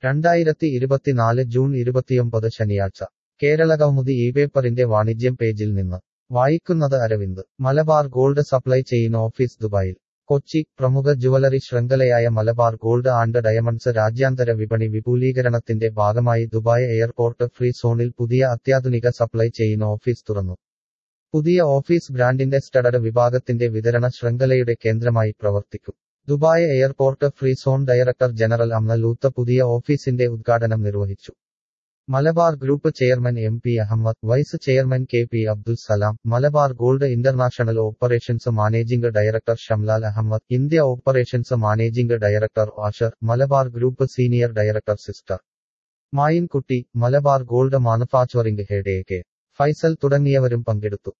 രണ്ടായിരത്തി ഇരുപത്തിനാല് ജൂൺ ഇരുപത്തിയൊമ്പത് ശനിയാഴ്ച കേരളകൗമുദി ഈ പേപ്പറിന്റെ വാണിജ്യം പേജിൽ നിന്ന് വായിക്കുന്നത് Aravind Malabar gold supply chain office ദുബായിൽ കൊച്ചി പ്രമുഖ ജുവലറി ശൃംഖലയായ മലബാർ ഗോൾഡ് ആൻഡ് ഡയമണ്ട്സ് രാജ്യാന്തര വിപണി വിപുലീകരണത്തിന്റെ ഭാഗമായി ദുബായ് എയർപോർട്ട് ഫ്രീ സോണിൽ പുതിയ അത്യാധുനിക സപ്ലൈ ചെയിൻ ഓഫീസ് തുറന്നു പുതിയ ഓഫീസ് ബ്രാൻഡിന്റെ സ്റ്റഡഡ് വിഭാഗത്തിന്റെ വിതരണ ശൃംഖലയുടെ കേന്ദ്രമായി പ്രവർത്തിക്കും Dubai airport free zone director general Amna Lootah പുതിയ ഓഫീസിന്റെ ഉദ്ഘാടനം നിർവഹിച്ചു Malabar group chairman M P Ahmed vice chairman K P Abdul Salam Malabar gold international operations managing director Shamlal Ahmed India operations managing director Asher Malabar group senior director sister Mayinkutty Malabar gold manufacturing head A K Faisal തുടങ്ങിയവരും പങ്കെടുത്തു